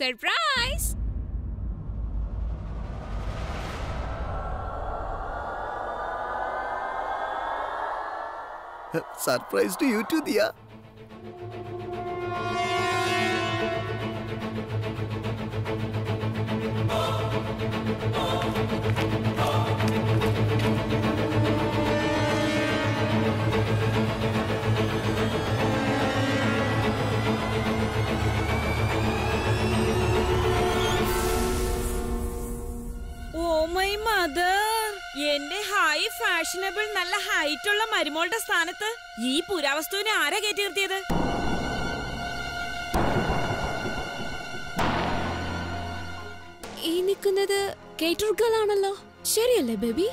Surprise surprise to you to Diya oh my mother എന്റെ high fashionable നല്ല height ഉള്ള മരുമോളുടെ സ്ഥാനത്ത് ഈ പുരാവസ്തുവിനെ ആരാ കയറ്റി നിർത്തിയത് ഈ നിൽക്കുന്നത് കേറ്റർ ഗേൾ ആണല്ലോ ശരിയല്ലേ ബേബി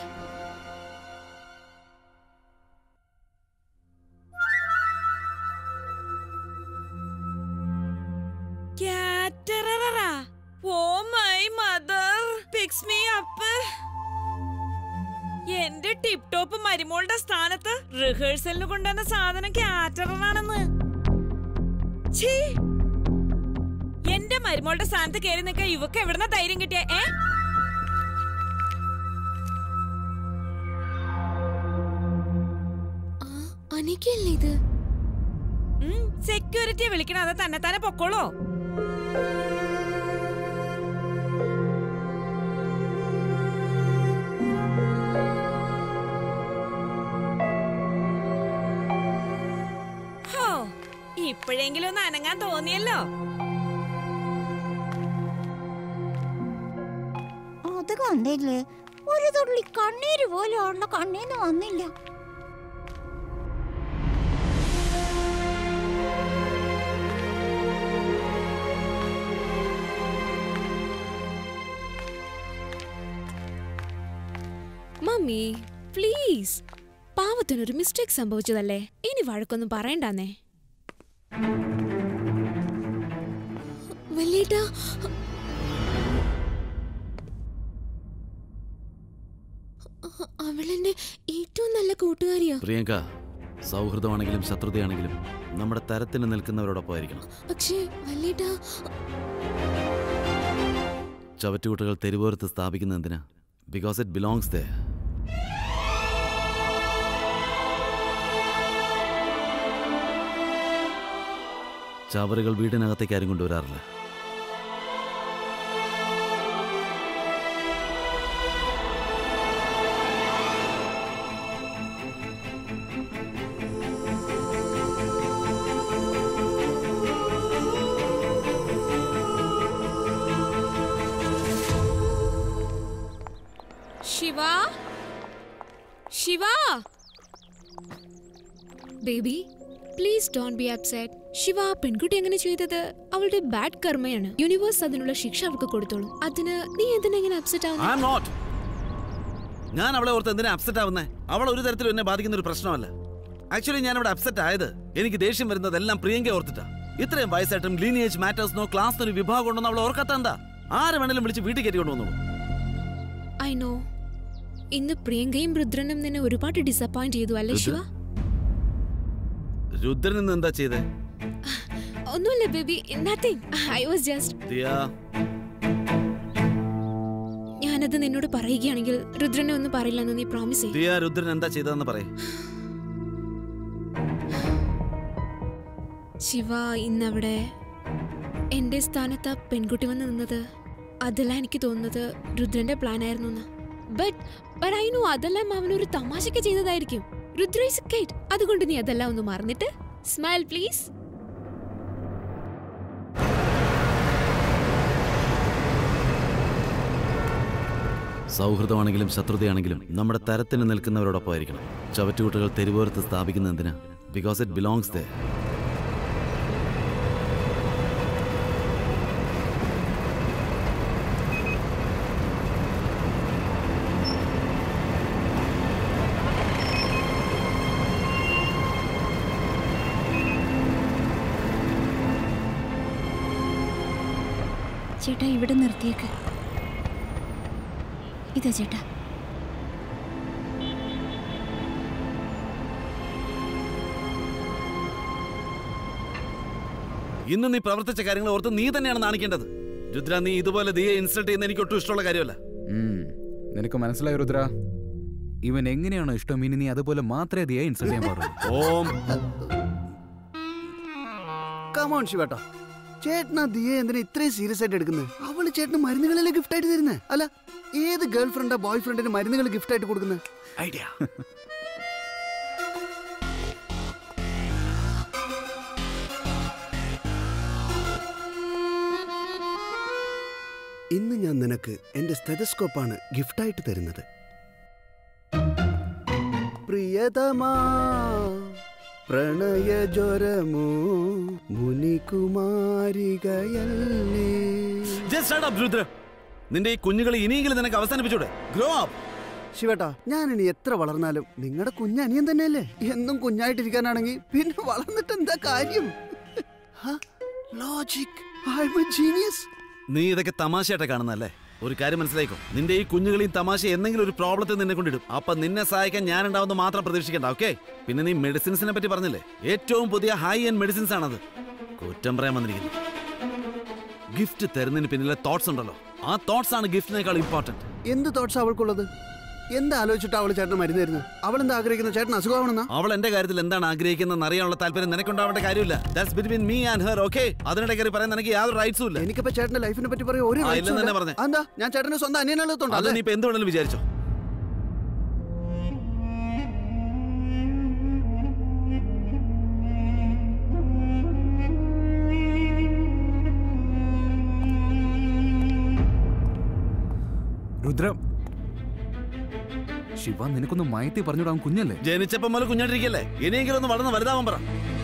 കാറ്റററ oh my mother picks me up എന്റെ ടിപ് ടോപ്പ് മരുമോളുടെ സ്ഥാനത്ത് റിഹേഴ്സലിന് കൊണ്ടുവന്ന സാധനം കാറ്ററാണെന്ന് ഛീ എന്റെ മരുമോളുടെ സ്ഥാനത്ത് കയറി നിൽക്കാൻ ഇവക്ക് എവിടുന്ന ധൈര്യം കിട്ടിയ ഏ അനിക്കല്ലേ ഇത് സെക്യൂരിറ്റിയെ വിളിക്കണം അത് തന്നെ തന്നെ പൊക്കോളോ ഹോ ഇപ്പോഴെങ്കിലും ഒന്ന് അനങ്ങാൻ തോന്നിയല്ലോ അത് കണ്ടില്ലേ ഒരു തുള്ളി കണ്ണീര് പോലും അവളുടെ കണ്ണീന്ന് വന്നില്ല മമ്മി പ്ലീസ് പാവത്തിനൊരു മിസ്റ്റേക്ക് സംഭവിച്ചതല്ലേ ഇനി വഴക്കൊന്നും പറയണ്ടാന്നേ വല്യേട്ടാ അവളെന്റെ ഏറ്റവും നല്ല കൂട്ടുകാരിയാ പ്രിയങ്ക സൗഹൃദമാണെങ്കിലും ശത്രുതയാണെങ്കിലും നമ്മുടെ തരത്തിന് നിൽക്കുന്നവരോടൊപ്പം ആയിരിക്കണം പക്ഷേ വല്യേട്ടാ ചവറ്റുകുട്ടകൾ തെരുവോരത്ത് സ്ഥാപിക്കുന്ന എന്തിനാ ബിക്കോസ് ഇറ്റ് ബിലോങ്സ് ദേ ചവറുകൾ വീടിനകത്തേക്ക് ആരും കൊണ്ടുവരാറില്ല Shiva Shiva baby please don't be upset Shiva ആ പെൺകുട്ടി എങ്ങനെ ചെയ്തത് അവളുടെ ബാഡ് കർമ്മയാണ് യൂണിവേഴ്സ് അതിനുള്ള ശിക്ഷ അവൾക്ക് കൊടുത്തോളും അതിന് നീ എന്തിനാ ഇങ്ങനെ അപ്സെറ്റ് ഐ ആവുന്നത് ആം നോട്ട് ഞാൻ അവളെ ഓർത്ത് എന്തിനാ അപ്സെറ്റ് ആവുന്നേ അവൾ ഒരു തരത്തിലും എന്നെ ബാധിക്കുന്ന ഒരു പ്രശ്നമല്ല ആക്ച്വലി ഞാൻ ഇവിടെ അപ്സെറ്റ് ആയത് എനിക്ക് ദേഷ്യം വരുന്നതെല്ലാം പ്രിയങ്ക ഓർത്തിട്ടാ ഇത്രയും വയസ്സായിട്ടും ലീനിയേജ് മാറ്റേഴ്സിനോ ക്ലാസ്സിനോ ഒരു വിഭാഗം ഉണ്ടെന്ന് അവൾ ഓർക്കാത്ത എന്താ ആരെ വേണേലും വിളിച്ച് വീട്ടിൽ കയറ്റി കൊണ്ടുവന്നോളൂ ഐ നോ ഇന്ന് പ്രിയങ്കയും രുദ്രനും നിന്നെ ഒരുപാട് ഡിസപ്പോയിന്റ് ചെയ്തു അല്ലേ ശിവ രുദ്രൻ ഇന്ന് എന്താ ചെയ്തേ ഒന്നുമില്ല baby nothing I was just Diya ഞാനത് നിന്നോട് പറയുകയാണെങ്കിൽ രുദ്രനെ ഒന്നും പറയില്ലെന്ന് നീ പ്രോമിസ് ചെയ്യും ദിയ രുദ്രൻ എന്താ ചെയ്തതെന്ന് പറയേ ശിവ ഇന്നവിടെ എന്റെ സ്ഥാനത്ത് ആ പെൺകുട്ടി വന്ന് നിന്നത് അതല്ല എനിക്ക് തോന്നുന്നത് രുദ്രന്റെ പ്ലാൻ ആയിരുന്നു ബട്ട് ബട്ട് ഐ നോ അതെല്ലാം അവനൊരു തമാശക്ക് ചെയ്തതായിരിക്കും രുദ്ര ഇസ് കേട്ട് അതുകൊണ്ട് നീ അതെല്ലാം ഒന്ന് മറന്നിട്ട് സ്മൈൽ പ്ലീസ് സൗഹൃദമാണെങ്കിലും ശത്രുതയാണെങ്കിലും നമ്മുടെ തരത്തിന് നിൽക്കുന്നവരോടൊപ്പം ആയിരിക്കണം ചവറ്റുകുട്ടകൾ തെരുവോരത്ത് സ്ഥാപിക്കുന്ന എന്തിനാ ബിക്കോസ് ഇറ്റ് ബിലോങ്സ് ദേ ചേട്ടാ ഇവിടെ നിർത്തിയേക്ക് ഇതാ ചേട്ടാ ഇന്ന് നീ പ്രവർത്തിച്ച കാര്യങ്ങൾ ഓർത്ത് നീ തന്നെയാണ് നാണിക്കേണ്ടത് രുദ്ര നീ ഇതുപോലെ ദിയെ ഇൻസൾട്ട് ചെയ്യുന്ന എനിക്ക് ഒട്ടും ഇഷ്ടമുള്ള കാര്യമല്ല ഉം. നിനക്ക് മനസ്സിലായി രുദ്ര ഇവൻ എങ്ങനെയാണോ ഇഷ്ടം ഇനി നീ അതുപോലെ മാത്രമേ ദിയെ ഇൻസൾട്ട് ചെയ്യാൻ പാടുള്ളൂ ഓം കമോൺ ശിവേട്ടാ ചേട്ടനാ ദിയെ എന്തിനാ ഇത്രയും സീരിയസ് ആയിട്ട് എടുക്കുന്നത് അവള് ചേട്ടന് മരുന്നുകളല്ലേ ഗിഫ്റ്റ് ആയിട്ട് തരുന്നേ അല്ല ഏത് ഗേൾ ഫ്രണ്ടാ ബോയ് ഫ്രണ്ടിന് മരുന്നുകൾ ഗിഫ്റ്റ് ആയിട്ട് കൊടുക്കുന്നത് ഐഡിയ ഇന്ന് ഞാൻ നിനക്ക് എന്റെ സ്റ്റെതസ്കോപ്പാണ് ഗിഫ്റ്റായിട്ട് തരുന്നത് പ്രിയതമാ പ്രണയജ്വരമോ മുനികുമാരികയല്ലേ Just shut up, രുദ്ര നിന്റെ ഈ കുഞ്ഞുങ്ങളെ ഇനിയെങ്കിലും നിനക്ക് അവസാനിപ്പിച്ചൂടെ ഗ്രോ അപ്പ് ശിവേട്ടാ ഞാൻ ഇനി എത്ര വളർന്നാലും നിങ്ങളുടെ കുഞ്ഞനിയൻ തന്നെയല്ലേ എന്നും കുഞ്ഞായിട്ടിരിക്കാനാണെങ്കിൽ പിന്നെ വളർന്നിട്ട് എന്താ കാര്യം logic I'm a genius നീ ഇതൊക്കെ തമാശയായിട്ട് കാണുന്നല്ലേ ഒരു കാര്യം മനസ്സിലായിക്കോ നിന്റെ ഈ കുഞ്ഞുങ്ങളെയും തമാശ എന്തെങ്കിലും ഒരു പ്രോബ്ലത്തിൽ നിന്നെ കൊണ്ടിടും അപ്പൊ നിന്നെ സഹായിക്കാൻ ഞാൻ ഉണ്ടാവുന്ന മാത്രം പ്രതീക്ഷിക്കണ്ട ഓക്കെ പിന്നെ നീ മെഡിസിൻസിനെ പറ്റി പറഞ്ഞില്ലേ ഏറ്റവും പുതിയ ഹൈ എൻഡ് മെഡിസിൻസ് ആണത് കുറ്റം പറയാൻ വന്നിരിക്കുന്നു ഗിഫ്റ്റ് തരുന്നതിന് പിന്നിലെ തോട്ട്സ് ഉണ്ടല്ലോ ആ തോട്ട്സ് ആണ് ഗിഫ്റ്റിനേക്കാൾ ഇമ്പോർട്ടന്റ് എന്ത് തോട്ട്സ് അവൾക്കുള്ളത് എന്താ ആലോചിച്ചിട്ട് അവൾ ചേട്ടന് മരുന്ന് തരുന്നത് അവൾ എന്താ ആഗ്രഹിക്കുന്ന ചേട്ടൻ അസുഖമാണെന്നാ അവൾ എന്റെ കാര്യത്തിൽ എന്താണ് ആഗ്രഹിക്കുന്നതെന്ന് അറിയാനുള്ള താല്പര്യം നിനക്കുണ്ടാവേണ്ട കാര്യമില്ല that's between me and her okay അതിനിടെ കയറി പറയാൻ എനിക്ക് യാതൊരു റൈറ്റ്സും ഇല്ല എനിക്കിപ്പോ ചേട്ടന്റെ ലൈഫിനെ പറ്റി പറയാൻ ഒരു ആ, rights ഇല്ലെന്ന് ഉം തന്നെ ഇല്ല. പറഞ്ഞെ. എന്താ ഞാൻ ചേട്ടന്റെ സ്വന്തം അത് അനിയനുള്ളതുണ്ടോ നീ ഇപ്പൊ എന്ത് വേണമെങ്കിലും വിചാരിച്ചോ രുദ്ര ശിവ നിനക്കൊന്ന് മയത്തി പറഞ്ഞിടാൻ കുഞ്ഞല്ലേ ജനിച്ചപ്പം മുതൽ കുഞ്ഞാണ്ടിരിക്കല്ലേ ഇനിയെങ്കിലും ഒന്ന് വളർന്ന് വലുതാവാൻ പറ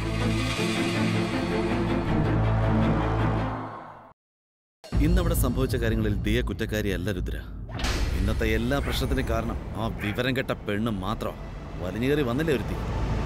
ഇന്നവിടെ സംഭവിച്ച കാര്യങ്ങളിൽ ദിയ കുറ്റക്കാരിയല്ല രുദ്ര ഇന്നത്തെ എല്ലാ പ്രശ്നത്തിന് കാരണം ആ വിവരം കെട്ട പെണ്ണ് മാത്രം വലിഞ്ഞേറി വന്നില്ലേ ഒരുത്തി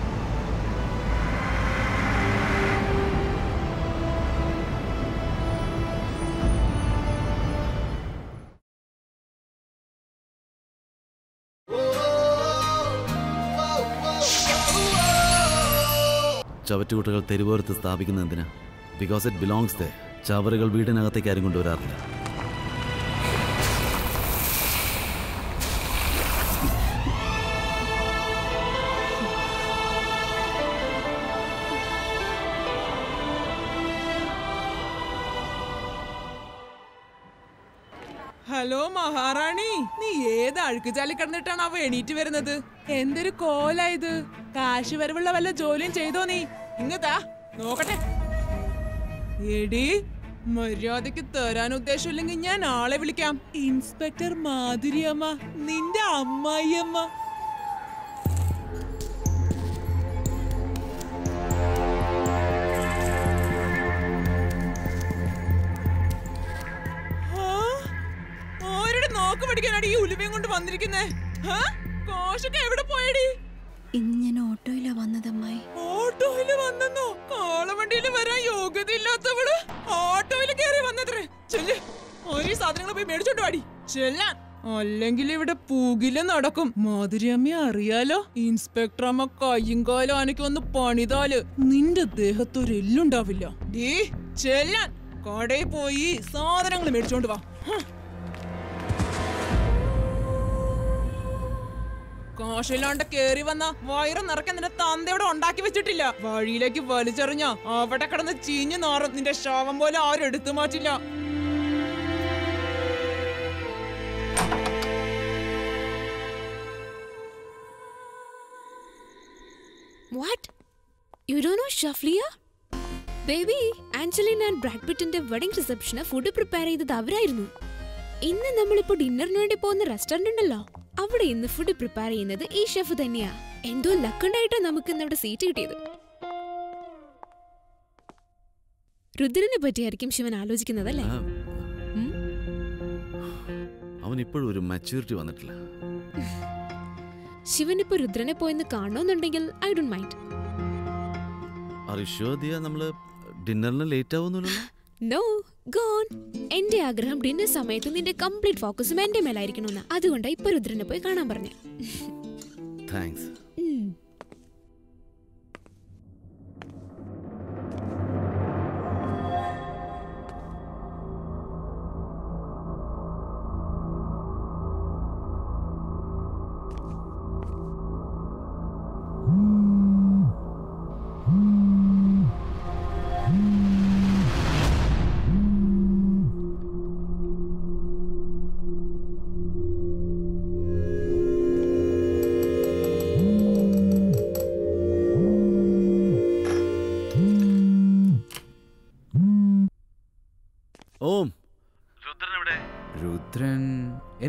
ചവറ്റുകുട്ടകൾ തെരുവോരത്ത് സ്ഥാപിക്കുന്നത് എന്തിനാ ബിക്കോസ് ഇറ്റ് ബിലോങ്സ് ദേ ചവറുകൾ വീടിനകത്തേക്ക് ആരും കൊണ്ടുവരാറില്ല ഹലോ മഹാറാണി നീ ഏത് അഴുക്കുചാലി കിടന്നിട്ടാണ് അവ എണീറ്റ് വരുന്നത് എന്തൊരു കോലാ ഇത് കാശ് വരവുള്ള വല്ല ജോലിയും ചെയ്തോ നീ ഇങ്ങതാ നോക്കട്ടെ എടി മര്യാദക്ക് തരാൻ ഉദ്ദേശമില്ലെങ്കിൽ ഞാൻ ആളെ വിളിക്കാം ഇൻസ്പെക്ടർ മാധുരിയമ്മ നിന്റെ അമ്മായിയമ്മ ആ? ആരുടെ നോക്ക് പഠിക്കാനാണ് ഈ ഉലുവയും കൊണ്ട് വന്നിരിക്കുന്നേ കോശൊക്കെ എവിടെ പോയടി ഇന്ന് ഞാൻ ഓട്ടോയിലാ വന്നതമ്മായി ഓട്ടോയില് വന്നെന്നോ കാളവണ്ടിയില് വരാൻ യോഗ്യതയില്ലാത്തവള് ഓട്ടോയില് കയറി വന്നത്രേ ചെല്ല് ഒരു സാധനങ്ങൾ പോയി മേടിച്ചോണ്ട് വാടി ചെല്ലാൻ അല്ലെങ്കിൽ ഇവിടെ പൂകില് നടക്കും മാധുരിയമ്മ അറിയാലോ ഇൻസ്പെക്ടർ അമ്മ കയ്യും കാലും ആനയ്ക്ക് വന്ന് പണിതാല് നിന്റെ ദേഹത്തൊരു എല്ലുണ്ടാവില്ല ഡീ ചെല്ലാൻ കടയിൽ പോയി സാധനങ്ങൾ മേടിച്ചോണ്ട് വാ ഹ്. കാശില്ലാണ്ട് കേറി വന്ന വയറ് നിറക്കാൻ നിന്റെ തന്തയോടെ ഉണ്ടാക്കി വെച്ചിട്ടില്ല വഴിയിലേക്ക് വലിച്ചെറിഞ്ഞ അവിടെ കിടന്ന് ചീഞ്ഞു നാറും നിന്റെ ശവം പോലെ ആരും എടുത്തു മാറ്റില്ല വാട്ട് യു ഡോ നോ ഷഫ്ലിയ ബേബി ആഞ്ചലിൻ ആൻഡ് ബ്രാഡ് പിറ്റിന്റെ വെഡിങ് റിസപ്ഷന് ഫുഡ് പ്രിപ്പയർ ചെയ്തത് അവരായിരുന്നു ഇന്ന് നമ്മളിപ്പോ ഡിന്നറിന് വേണ്ടി പോകുന്ന റെസ്റ്റോറന്റ് ഉണ്ടല്ലോ അവിടെ ഇന്ന് ഫുഡ് പ്രിപ്പയർ ചെയ്യുന്നത് ഈ ഷെഫ് തന്നെയാ എന്തോ ലക്കുണ്ടായിട്ടാ നമുക്ക് ഇന്ന് അവിടെ സീറ്റ് കിട്ടിയത് രുദ്രനെ പറ്റിയായിരിക്കും ശിവൻ ആലോചിക്കുന്നതല്ലേ ആ, ഉം? അവൻ ഇപ്പോഴും ഒരു മെച്യൂരിറ്റി വന്നിട്ടില്ല ശിവൻ ഇപ്പൊ രുദ്രനെ പോയെന്ന് കാണണമെന്നുണ്ടെങ്കിൽ ഐ ഡോണ്ട് മൈൻഡ് അറിഷ്വദിയ നമ്മള് ഡിന്നറിന് ലേറ്റ് ആവുന്നില്ലല്ലോ നോ ഗോൺ എന്റെ ആഗ്രഹം ഡിന്നർ സമയത്ത് നിന്റെ കംപ്ലീറ്റ് ഫോക്കസും എന്റെ മേലായിരിക്കണമെന്ന് അതുകൊണ്ടാ ഇപ്പൊ രുദ്രനെ പോയി കാണാൻ പറഞ്ഞേ താങ്ക്സ് ഉം.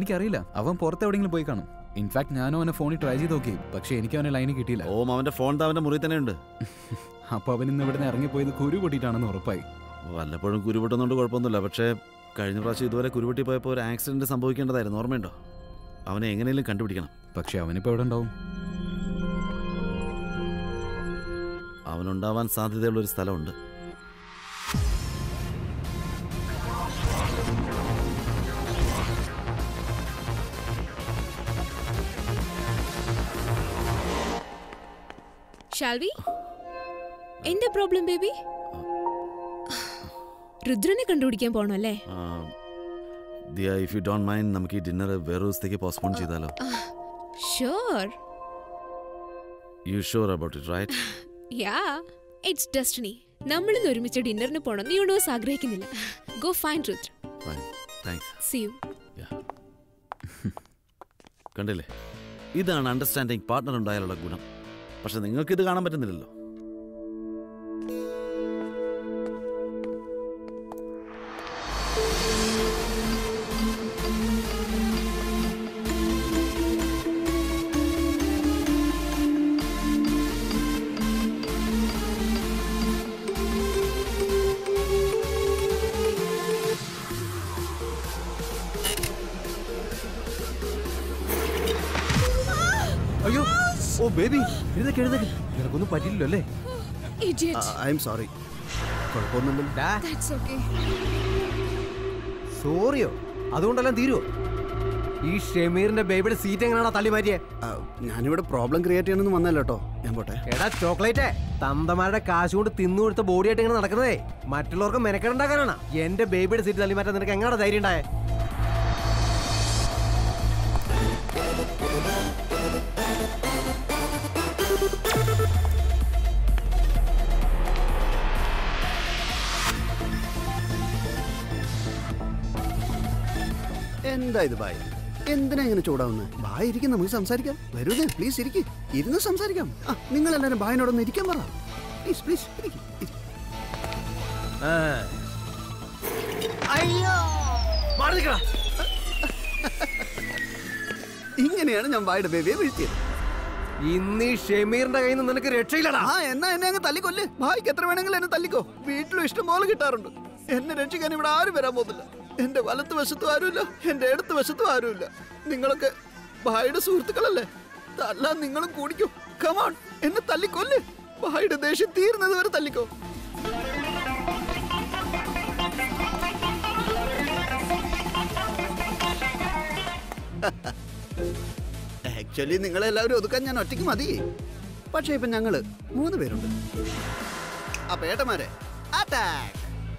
എനിക്കറിയില്ല അവൻ പുറത്തെവിടെയെങ്കിലും പോയി കാണും ഇൻഫാക്ട് ഞാനും അവനെ ഫോണിൽ ട്രൈ ചെയ്ത് നോക്കി പക്ഷെ എനിക്ക് അവനെ ലൈന് കിട്ടിയില്ല ഓം അവന്റെ ഫോൺ ദാ അവന്റെ മുറി തന്നെ ഉണ്ട് അപ്പൊ അവൻ ഇന്ന് ഇവിടുന്ന് ഇറങ്ങിപ്പോയത് കുരു പൊട്ടിയിട്ടാണെന്ന് ഉറപ്പായി വല്ലപ്പോഴും കുരുപൊട്ടുന്നോണ്ട് കുഴപ്പമൊന്നുമില്ല പക്ഷേ കഴിഞ്ഞ പ്രാവശ്യം ഇതുവരെ കുരുപൊട്ടി പോയപ്പോൾ ഒരു ആക്സിഡന്റ് സംഭവിക്കേണ്ടതായിരുന്നു ഓർമ്മയുണ്ടോ അവനെ എങ്ങനെയും കണ്ടുപിടിക്കണം പക്ഷെ അവനിപ്പോ എവിടെ ഉണ്ടാവും അവനുണ്ടാവാൻ സാധ്യതയുള്ള ഒരു സ്ഥലമുണ്ട് ഷാൽവി എന്റെ പ്രോബ്ലം ബേബി രുദ്രനെ കണ്ടുപിടിക്കാൻ പോണോ അല്ലേ Diya if you don't mind നമുക്ക് ഈ ഡിന്നർ വേറെ ദിവസത്തേക്ക് പോസ്റ്റ്പോൺ ചെയ്താലോ sure you sure about it right yeah it's destiny നമ്മളിന്ന് ഒരുമിച്ച് ഡിന്നറിന് പോണം യൂണിവേഴ്സ് ആഗ്രഹിക്കുന്നില്ല go fine Rudra fine thanks see you കണ്ടില്ലേ ഇതാണ് അണ്ടർസ്റ്റാൻഡിങ് പാർട്ട്ണർ ഉണ്ടായാലുള്ള ഗുണം പക്ഷെ നിങ്ങൾക്ക് ഇത് കാണാൻ പറ്റുന്നില്ലല്ലോ അയ്യോ ഓ ബേബി എഴുന്നേക്ക് എഴുന്നേക്ക് നിനക്കൊന്നും പറ്റില്ലല്ലോ അല്ലേ ഇഡിയറ്റ് ഐ എം സോറി കുഴപ്പമൊന്നുമില്ല ദാറ്റ്സ് ഓക്കേ സോറിയോ അതുകൊണ്ടെല്ലാം തീരുവോ ഈ ഷെമീറിന്റെ ബേബിയുടെ സീറ്റ് എങ്ങനെയാണോ തള്ളി മാറ്റിയേ ആ, ഞാനിവിടെ പ്രോബ്ലം ക്രിയേറ്റ് ചെയ്യണമെന്ന് വന്നല്ലോ കേട്ടോ ഞാൻ പോട്ടെ എടാ ചോക്ലേറ്റ് തന്തമാരുടെ കാശ് കൊണ്ട് തിന്നു കൊടുത്ത ബോഡി ആയിട്ട് ഇങ്ങനെ നടക്കുന്നതേ മറ്റുള്ളവർക്ക് മെനക്കെടുണ്ടാക്കാനാണ് എന്റെ ബേബിയുടെ സീറ്റ് തള്ളി മാറ്റാൻ നിനക്ക് എങ്ങനെ ധൈര്യം ഉണ്ടായേ എന്താ ഇത് ബായ് എന്തിനാ ഇങ്ങനെ ചൂടാവുന്നത് ബായ് ഇരിക്കും നമുക്ക് സംസാരിക്കാം വരൂതേ പ്ലീസ് ഇരിക്ക് ഇരുന്ന് സംസാരിക്കാം ആ നിങ്ങൾ എല്ലാവരും ബായനോടൊന്ന് ഇരിക്കാൻ പറ പ്ലീസ് പ്ലീസ് അയ്യോ മാറി നിൽക്കടാ. ഇങ്ങനെയാണ് ഞാൻ ബായുടെ ബേബിയെ വീഴ്ത്തിയത് ഇന്ന് ഈ ഷെമീറിന്റെ കയ്യിൽ നിന്ന് നിനക്ക് രക്ഷയില്ലടാ ആ എന്നാ എന്നെ അങ്ങ് തല്ലിക്കൊല്ല് ഭായിക്ക് എത്ര വേണമെങ്കിലും എന്നെ തല്ലിക്കോ വീട്ടിലും ഇഷ്ടം പോലെ കിട്ടാറുണ്ട് എന്നെ രക്ഷിക്കാൻ ഇവിടെ ആരും വരാൻ പോകുന്നില്ല എന്റെ വലത്ത് വശത്തും ആരുമില്ല എന്റെ ഇടത്ത് വശത്തും ആരുമില്ല നിങ്ങളൊക്കെ ഭായിയുടെ സുഹൃത്തുക്കളല്ലേ തല്ലാൻ നിങ്ങളും കൂടിക്കോ കമാൺ എന്നെ തല്ലിക്കൊല്ല് ഭായിയുടെ ദേഷ്യം തീരുന്നത് വരെ തല്ലിക്കോ ആക്ച്വലി നിങ്ങളെല്ലാവരും ഒതുക്കാൻ ഞാൻ ഒറ്റയ്ക്ക് മതി പക്ഷേ ഇപ്പൊ ഞങ്ങള് മൂന്ന് പേരുണ്ട് അപ്പൊ ഏട്ടന്മാരെ അറ്റാക്ക്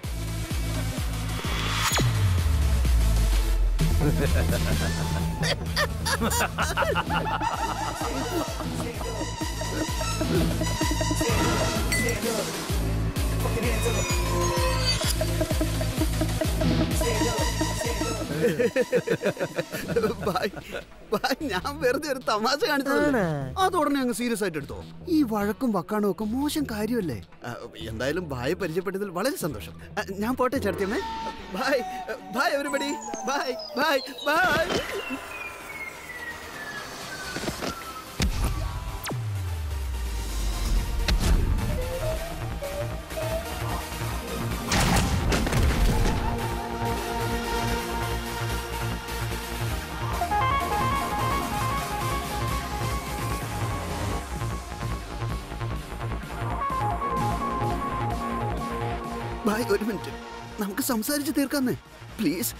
ബായ് ബായ് ഞാൻ വെറുതെ ഒരു തമാശ കാണിച്ചതല്ലേ അതോടനെ അങ്ങ് സീരിയസ് ആയിട്ട് എടുത്തോ ഈ വഴക്കും വക്കാണും ഒക്കെ മോശം കാര്യമല്ലേ ആ, എന്തായാലും ഭായ് പരിചയപ്പെട്ടതിൽ വളരെ സന്തോഷം ആ, ഞാൻ പോട്ടെ ചേർത്തിയമ്മേ bye bye everybody bye bye bye bye ഒരു മിനിറ്റ് നമുക്ക് സംസാരിച്ച് തീർക്കാന്നേ പ്ലീസ്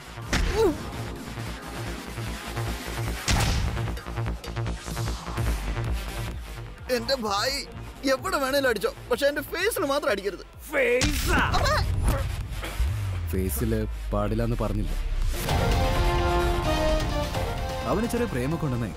എന്റെ ഭായ് എവിടെ വേണേലും അടിച്ചോ പക്ഷെ എന്റെ ഫേസിന് മാത്രം അടിക്കരുത് ഫേസില് പാടില്ല എന്ന് പറഞ്ഞില്ല അവന് ചെറിയ പ്രേമൊക്കെ ഉണ്ടെന്നേ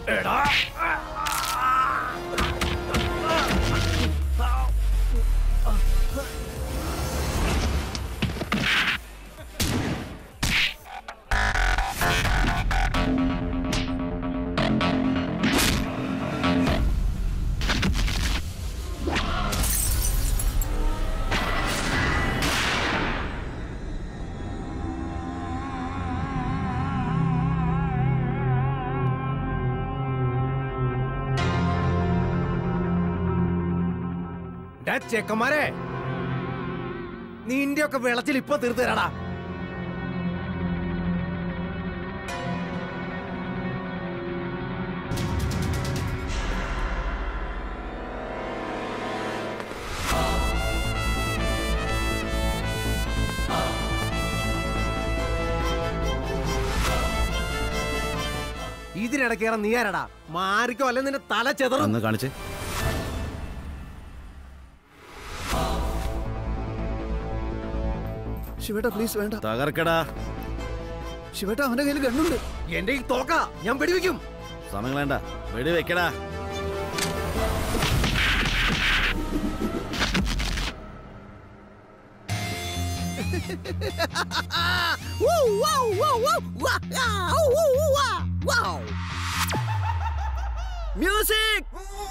ഡാ ചെക്കന്മാരെ നിന്റെ ഒക്കെ വെള്ളത്തിൽ ഇപ്പൊ തീർത്തു തരാടാ ഇതിനിടക്കേറാൻ നീ ആരടാ മാറിക്കോ അല്ലെ നിന്റെ തല ചെതറും ഒന്ന് കാണിച്ചേ ശിവേട്ട പ്ലീസ് വേണ്ട തകർക്കടാ ശിവേട്ട അവന്റെ കയ്യിൽ ഗണ്ണുണ്ട് എന്റെ ഈ തോക്ക ഞാൻ വെടിവെക്കും സമയം വേണ്ട വെടി വെക്കടാ മ്യൂസിക്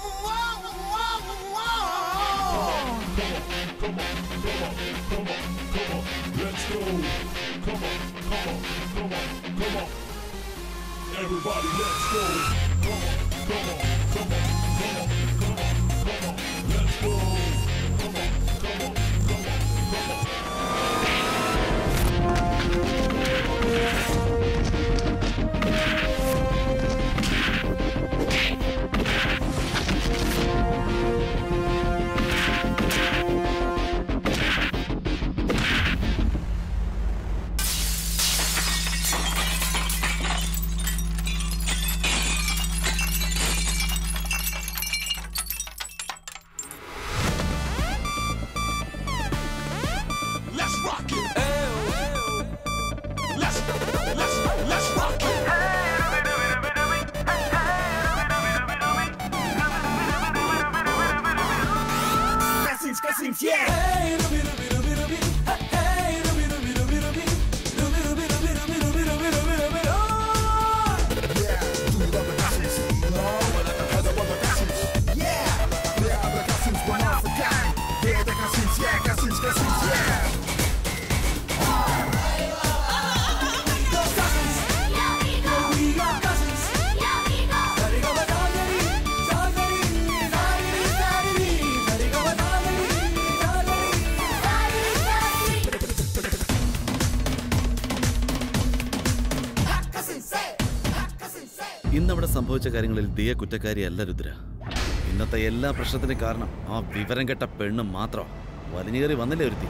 ഇന്നവിടെ സംഭവിച്ച കാര്യങ്ങളിൽ ദിയ കുറ്റക്കാരിയല്ല രുദ്ര ഇന്നത്തെ എല്ലാ പ്രശ്നത്തിനും കാരണം ആ വിവരം കെട്ട പെണ്ണും മാത്രം വലിഞ്ഞേറി വന്നില്ലേ ഒരുത്തി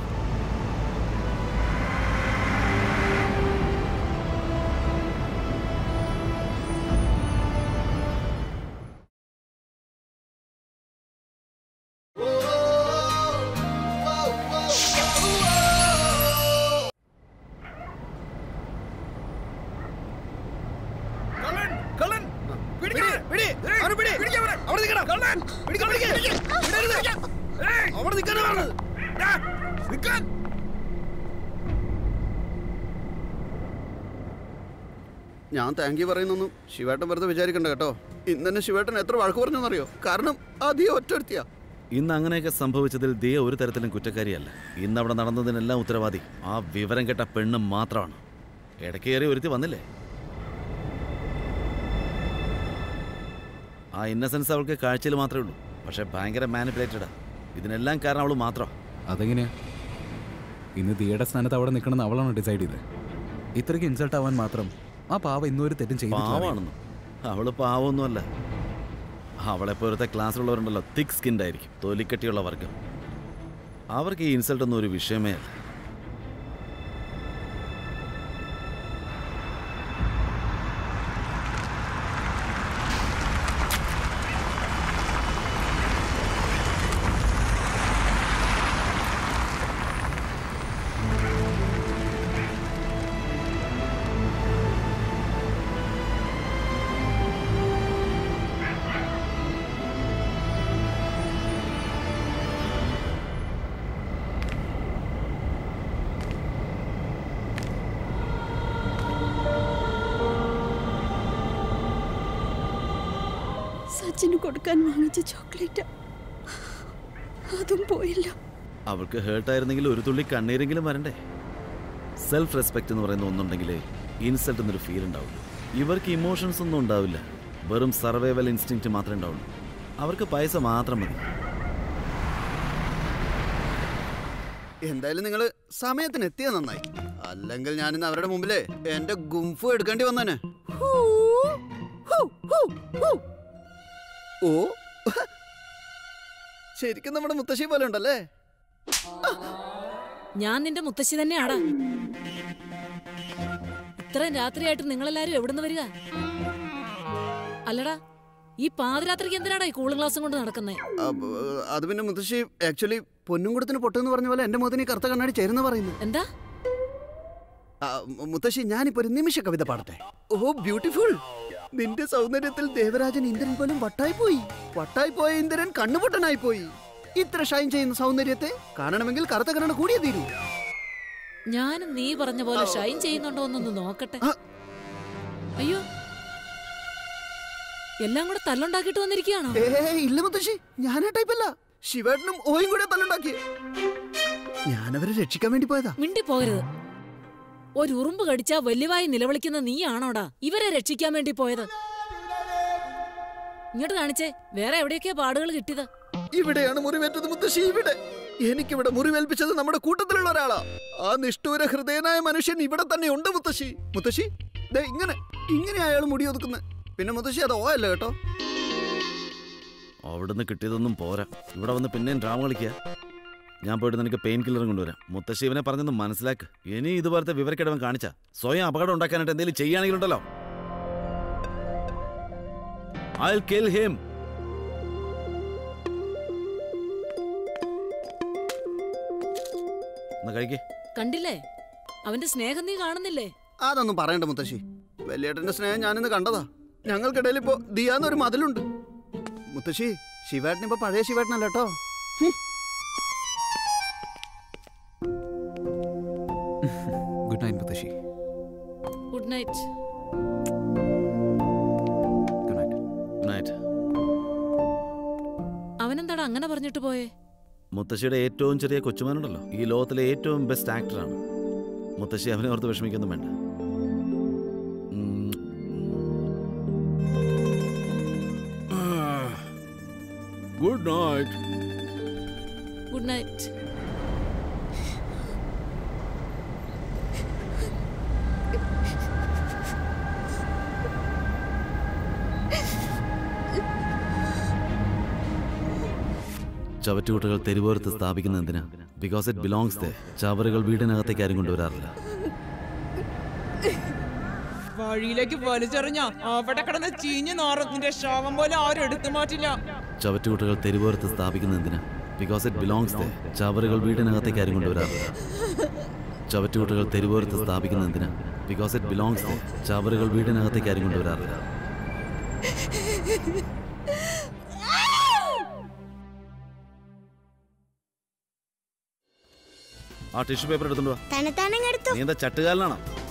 ഞാൻ താങ്ക് യു പറയുന്നൊന്നും ശിവേട്ടൻ വെറുതെ വിചാരിക്കണ്ട കേട്ടോ ഇന്ന് തന്നെ ശിവേട്ടൻ എത്ര വഴക്ക് പറഞ്ഞെന്നറിയോ കാരണം ആദ്യം ഒറ്റ ഇന്ന് അങ്ങനെയൊക്കെ സംഭവിച്ചതിൽ ദിയ ഒരു തരത്തിലും കുറ്റക്കാരിയല്ല ഇന്ന് അവിടെ നടന്നതിനെല്ലാം ഉത്തരവാദി ആ വിവരം കെട്ട പെണ്ണും മാത്രമാണ് ഇടയ്ക്ക് കയറി ഒരുത്തി വന്നില്ലേ ആ ഇന്നസെൻസ് അവൾക്ക് കാഴ്ചയിൽ മാത്രമേ ഉള്ളൂ പക്ഷെ ഭയങ്കര മാനിപ്പുലേറ്റഡാ ഇതിനെല്ലാം കാരണം അവൾ മാത്രം അതെങ്ങനെയാ ഇന്ന് ദിയുടെ സ്ഥാനത്ത് അവിടെ നിൽക്കണമെന്ന് അവളാണ് ഡിസൈഡ് ചെയ്തത് ഇത്രയ്ക്ക് ഇൻസൾട്ട് ആവാൻ മാത്രം ആ പാവ ഇന്നൊരു തെറ്റും ചെയ്തിട്ടില്ല പാവാണെന്ന് അവള് പാവമൊന്നുമല്ല അവളെ പോലത്തെ ക്ലാസ്സിലുള്ളവരുണ്ടല്ലോ തിക് സ്കിൻഡ് ആയിരിക്കും തൊലിക്കട്ടിയുള്ള വർഗം അവർക്ക് ഈ ഇൻസൾട്ട് ഒന്നും ഒരു വിഷയമേ അല്ല സച്ചിന് കൊടുക്കാൻ വാങ്ങിച്ച ചോക്ലേറ്റ് അതും പോയില്ല അവൾക്ക് ഹേർട്ടായിരുന്നെങ്കിൽ ഒരു തുള്ളി കണ്ണീരെങ്കിലും വരണ്ടേ സെൽഫ് റെസ്പെക്റ്റ് എന്ന് പറയുന്ന ഒന്നുണ്ടെങ്കിൽ ഇൻസൾട്ട് എന്നൊരു ഫീൽ ഉണ്ടാവില്ല ഇവർക്ക് ഇമോഷൻസ് ഒന്നും ഉണ്ടാവില്ല വെറും സർവൈവൽ ഇൻസ്റ്റിങ്ക്റ്റ് മാത്രമേ ഉണ്ടാവുള്ളൂ അവർക്ക് പൈസ മാത്രം മതി എന്തായാലും നിങ്ങൾ സമയത്തിന് എത്തിയ നന്നായി അല്ലെങ്കിൽ ഞാനിന്ന് അവരുടെ മുമ്പില് എന്റെ ഗുംഫു എടുക്കേണ്ടി വന്നേനെ ഹൂ, ഹൂ, ഹൂ, ഹൂ. ഓ ശരിക്കും നമ്മുടെ മുത്തശ്ശി പോലെ ഉണ്ടല്ലേ ഞാൻ നിന്റെ മുത്തശ്ശി തന്നെയാടാ ഇത്രയും രാത്രിയായിട്ട് നിങ്ങളെല്ലാരും എവിടുന്ന് വരിക അല്ലടാ ഈ പാതിരാത്രിക്ക് എന്തിനാടാ ഈ കൂളിംഗ് ഗ്ലാസും കൊണ്ട് നടക്കുന്നേ അപ്പൊ, അത് പിന്നെ മുത്തശ്ശി ആക്ച്വലി പൊന്നുംകുടത്തിന് പൊട്ടെന്ന് പറഞ്ഞ പോലെ എന്റെ മുഖത്തിന് ഈ കറുത്ത കണ്ണാടി ചേരുന്ന പറയുന്നു എന്താ ആ, മു- മുത്തശ്ശി ഞാനിപ്പോ ഒരു നിമിഷ കവിത പാടട്ടെ ഓ ബ്യൂട്ടിഫുൾ നിന്റെ സൗന്ദര്യത്തിൽ ദേവരാജൻ ഇന്ദ്രൻ പോലും വട്ടായി പോയി വട്ടായി പോയ ഇന്ദ്രൻ കണ്ണുപൊട്ടനായി പോയി ഇത്ര ഷൈൻ ചെയ്യുന്ന സൗന്ദര്യത്തെ കാണണമെങ്കിൽ കറുത്ത കണ്ണട കൂടിയേ തീരൂ ഞാനും നീ പറഞ്ഞ പോലെ ഷൈൻ ചെയ്യുന്നുണ്ടോ എന്നൊന്ന് നോക്കട്ടെ ആ. അയ്യോ എല്ലാം കൂടെ തല്ലുണ്ടാക്കിട്ട് വന്നിരിക്കുകയാണോ ഏ ഇല്ല മുത്തശ്ശി ഞാനാ ടൈപ്പല്ല ശിവേട്ടനും ഓയും കൂടെ തല്ലുണ്ടാക്കി ഞാനവരെ രക്ഷിക്കാൻ വേണ്ടി പോയതാ മിണ്ടി പോകരുത് ഒരു ഉറുമ്പ് കടിച്ചാ വല്യവായി നിലവിളിക്കുന്ന നീയാണോടാ ഇവരെ രക്ഷിക്കാൻ വേണ്ടി പോയത് ഇങ്ങോട്ട് കാണിച്ചേ വേറെ എവിടെയൊക്കെയാ പാടുകൾ കിട്ടിയത് ഇവിടെയാണ് മുറിവേറ്റത് മുത്തശ്ശി ഇവിടെ എനിക്കിവിടെ മുറിവേൽപ്പിച്ചത് നമ്മുടെ കൂട്ടത്തിലുള്ള ഒരാളാ ആ നിഷ്ഠൂര ഹൃദയനായ മനുഷ്യൻ ഇവിടെ തന്നെ ഉണ്ട് മുത്തശ്ശി മുത്തശ്ശി ദേ ഇങ്ങനെ ഇങ്ങനെ അയാൾ മുടി ഒതുക്കുന്നത് പിന്നെ മുത്തശ്ശി അത് ഓയല്ല കേട്ടോ അവിടുന്ന് കിട്ടിയതൊന്നും പോരാ ഇവിടെ വന്ന് പിന്നെയും ഡ്രാമ കളിക്കുക ഞാൻ പോയിട്ട് നിനക്ക് പെയിൻ കില്ലറും കൊണ്ടുവരാം മുത്തശ്ശി ഇവനെ പറഞ്ഞൊന്ന് മനസ്സിലാക്ക് ഇനി ഇതുപോലത്തെ വിവരക്കിടവൻ കാണിച്ച സ്വയം അപകടം ഉണ്ടാക്കാനായിട്ട് എന്തെങ്കിലും ചെയ്യുകയാണെങ്കിലുണ്ടല്ലോ ഐ കിൽ ഹിം എന്നാ കഴിക്കേ കണ്ടില്ലേ അവന്റെ സ്നേഹം നീ കാണുന്നില്ലേ അതൊന്നും പറയണ്ട മുത്തശ്ശി വലിയേട്ടന്റെ സ്നേഹം ഞാനിന്ന് കണ്ടതാ ഞങ്ങൾക്കിടയിൽ ഇപ്പോ ദിയാന്നൊരു മതിലുണ്ട് മുത്തശ്ശി ശിവേട്ടൻ ഇപ്പൊ പഴയ ശിവേട്ടനല്ല കേട്ടോ ഗുഡ് നൈറ്റ് മുത്തശ്ശി good night good night night അവനെന്താടാ അങ്ങനെ പറഞ്ഞിട്ട് പോയേ മുത്തശ്ശിയുടെ ഏറ്റവും ചെറിയ കൊച്ചുമാനുണ്ടല്ലോ ഈ ലോകത്തിലെ ഏറ്റവും ബെസ്റ്റ് ആക്ടറാണ് മുത്തശ്ശി അവനെ ഓർത്ത് വിഷമിക്കൊന്നും വേണ്ട ഉം. ഗുഡ് നൈറ്റ് ഗുഡ് നൈറ്റ് ചവറ്റുകുട്ടകൾ തെരുവോരത്ത് സ്ഥാപിക്കുന്ന എന്തിനാ ബിക്കോസ് ഇറ്റ് ബിലോങ്സ് ദേ ചവറുകൾ വീടിനകത്തേക്ക് ആരും കൊണ്ടുവരാറില്ല വഴിയിലേക്ക് വലിച്ചെറിഞ്ഞ അവിടെ കിടന്ന് ചീഞ്ഞു നാറും നിന്റെ ശവം പോലെ ആരും എടുത്തു മാറ്റില്ല ചവറ്റുകുട്ടകൾ തെരുവോരത്ത് സ്ഥാപിക്കുന്ന എന്തിനാ ബിക്കോസ് ഇറ്റ് ബിലോങ്സ് ദേ ചവറുകൾ വീടിനകത്തേക്ക് ആരും കൊണ്ടുവരാറില്ല ചവറ്റുകുട്ടകൾ തെരുവോരത്ത് സ്ഥാപിക്കുന്ന എന്തിനാ ബിക്കോസ് ഇറ്റ് ബിലോങ്സ് ദേ ചവറുകൾ വീടിനകത്തേക്ക് ആരും കൊണ്ടുവരാറില്ല ആ ടിഷ്യൂ പേപ്പർ എടുത്തോണ്ട് വാ തന്നെത്താനങ്ങ് എടുത്തു നീ എന്താ ചട്ടുകാലനാണോ